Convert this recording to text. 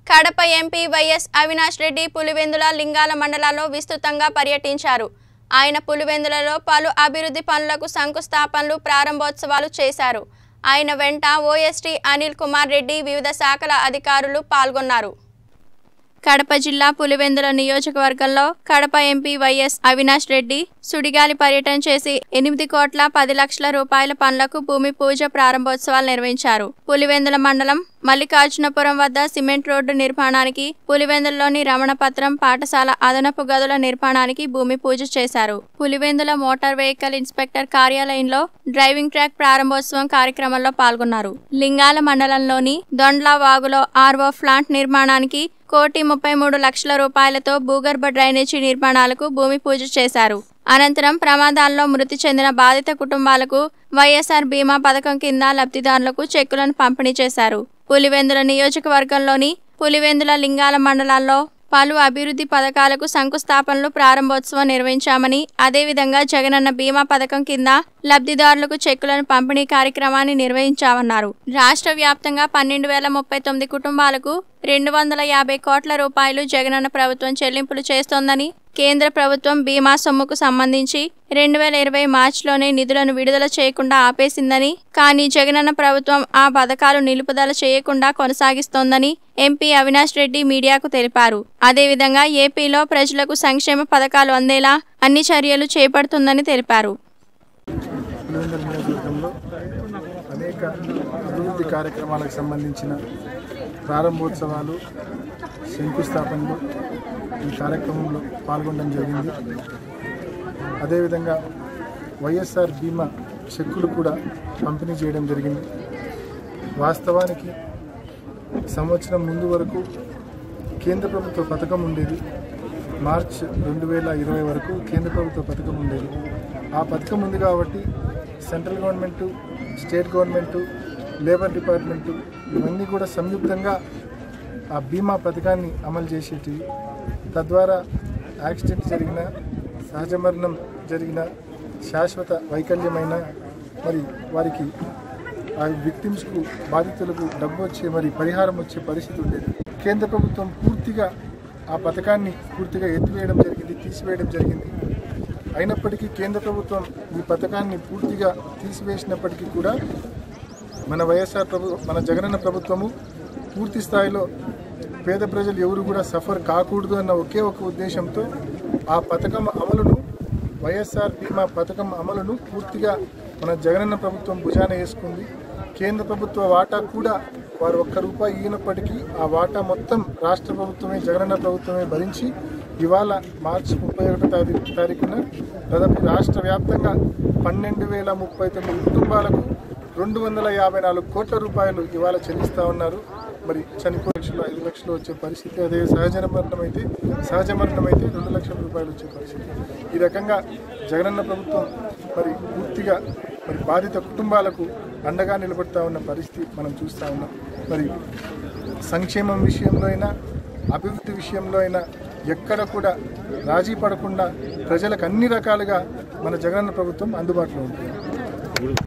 Kadapa MP YS Avinash Reddy Pulivendula Lingala మండలాల్లో విస్తృతంగా పర్యటించారు ఆయన పులివెందులలో పలు అభివృద్ధి పనులకు శంకుస్థాపనలు ప్రారంభోత్సవాలు చేశారు ఆయన వెంట ఓఎస్టీ అనిల్ కుమార్ రెడ్డి వివిధ శాఖల అధికారులు పాల్గొన్నారు కడప జిల్లా పులివెందుల నియోజకవర్గంలో కడప ఎంపీ వైఎస్ అవినాష్ రెడ్డి సుడిగాలి పర్యటన చేసి ఎనిమిది కోట్ల పది లక్షల రూపాయల పనులకు భూమి పూజ ప్రారంభోత్సవాలు నిర్వహించారు పులివెందుల మండలం మల్లికార్జునపురం వద్ద సిమెంట్ రోడ్డు నిర్మాణానికి పులివెందులలోని రమణపత్రం పాఠశాల అదనపు గదుల నిర్మాణానికి భూమి పూజ చేశారు పులివెందుల మోటార్ వెహికల్ ఇన్స్పెక్టర్ కార్యాలయంలో డ్రైవింగ్ ట్రాక్ ప్రారంభోత్సవం కార్యక్రమంలో పాల్గొన్నారు లింగాల మండలంలోని దొండ్ల వాగులో ఆర్వో ప్లాంట్ నిర్మాణానికి కోటి ముప్పై మూడు లక్షల రూపాయలతో భూగర్భ డ్రైనేజీ నిర్మాణాలకు భూమి పూజ చేశారు అనంతరం ప్రమాదాల్లో మృతి చెందిన బాధిత కుటుంబాలకు వైఎస్ఆర్ బీమా పథకం కింద లబ్ధిదారులకు చెక్కులను పంపిణీ చేశారు పులివెందుల నియోజకవర్గంలోని పులివెందుల లింగాల మండలాల్లో పలు అభివృద్ధి పథకాలకు శంకుస్థాపనలు ప్రారంభోత్సవం నిర్వహించామని అదేవిధంగా జగనన్న బీమా పథకం కింద లబ్ధిదారులకు చెక్కులను పంపిణీ కార్యక్రమాన్ని నిర్వహించామన్నారు రాష్ట్ర వ్యాప్తంగా పన్నెండు వేల ముప్పై తొమ్మిది కుటుంబాలకు రెండు వందల యాభై కోట్ల రూపాయలు జగనన్న ప్రభుత్వం చెల్లింపులు చేస్తోందని కేంద్ర ప్రభుత్వం బీమా సొమ్ముకు సంబంధించి రెండు వేల ఇరవై మార్చిలోనే నిధులను విడుదల చేయకుండా ఆపేసిందని కానీ జగనన్న ప్రభుత్వం ఆ పథకాలు నిలుపుదల చేయకుండా కొనసాగిస్తోందని ఎంపీ అవినాష్ రెడ్డి మీడియాకు తెలిపారు అదేవిధంగా ఏపీలో ప్రజలకు సంక్షేమ పథకాలు అందేలా అన్ని చర్యలు చేపడుతుందని తెలిపారు పులివెందుల నియోజకవర్గంలో అనేక అభివృద్ధి కార్యక్రమాలకు సంబంధించిన ప్రారంభోత్సవాలు శంకుస్థాపనలు ఈ కార్యక్రమంలో పాల్గొనడం జరిగింది అదేవిధంగా వైఎస్ఆర్ బీమా చెక్కులు కూడా పంపిణీ చేయడం జరిగింది వాస్తవానికి సంవత్సరం ముందు వరకు కేంద్ర ప్రభుత్వ పథకం ఉండేది మార్చ్ రెండు వేల ఇరవై వరకు కేంద్ర ప్రభుత్వ పథకం ఉండేది ఆ పథకం ఉంది కాబట్టి central government state government labour department ఇవన్నీ కూడా సంయుక్తంగా ఆ బీమా పథకాన్ని అమలు చేసేటివి తద్వారా యాక్సిడెంట్ జరిగిన సహజ మరణం జరిగిన శాశ్వత వైకల్యమైన మరి వారికి ఆ విక్టిమ్స్కు బాధితులకు డబ్బు వచ్చే మరి పరిహారం వచ్చే పరిస్థితి ఉండేది కేంద్ర ప్రభుత్వం పూర్తిగా ఆ పథకాన్ని పూర్తిగా ఎత్తివేయడం జరిగింది తీసివేయడం జరిగింది అయినప్పటికీ కేంద్ర ప్రభుత్వం ఈ పథకాన్ని పూర్తిగా తీసివేసినప్పటికీ కూడా మన వైఎస్ఆర్ ప్రభు మన జగనన్న ప్రభుత్వము పూర్తి స్థాయిలో పేద ప్రజలు ఎవరు కూడా సఫర్ కాకూడదు అన్న ఒకే ఒక ఉద్దేశంతో ఆ పథకం అమలును వైఎస్ఆర్ బీమా పథకం అమలును పూర్తిగా మన జగనన్న ప్రభుత్వం భుజాన వేసుకుంది కేంద్ర ప్రభుత్వ వాటా కూడా వారు ఒక్క రూపాయి ఇయ్యనప్పటికీ ఆ వాటా మొత్తం రాష్ట్ర ప్రభుత్వమే జగనన్న ప్రభుత్వమే భరించి ఇవాళ మార్చి ముప్పై ఒకటో తారీఖు తారీఖున దాదాపు రాష్ట్ర వ్యాప్తంగా పన్నెండు వేల ముప్పై తొమ్మిది కుటుంబాలకు రెండు వందల యాభై నాలుగు కోట్ల రూపాయలు ఇవాళ చెల్లిస్తూ ఉన్నారు మరి చనిపోయే లక్షలు ఐదు లక్షలు వచ్చే పరిస్థితి అదే సహజ మరణం అయితే సహజ మరణం అయితే రెండు లక్షల రూపాయలు వచ్చే పరిస్థితి ఈ రకంగా జగనన్న ప్రభుత్వం మరి పూర్తిగా మరి బాధిత కుటుంబాలకు అండగా నిలబడతా ఉన్న పరిస్థితి మనం చూస్తూ ఉన్నాం మరి సంక్షేమం విషయంలో అయినా అభివృద్ధి విషయంలో అయినా ఎక్కడ కూడా రాజీ పడకుండా ప్రజలకు అన్ని రకాలుగా మన జగనన్న ప్రభుత్వం అందుబాటులో ఉంటుంది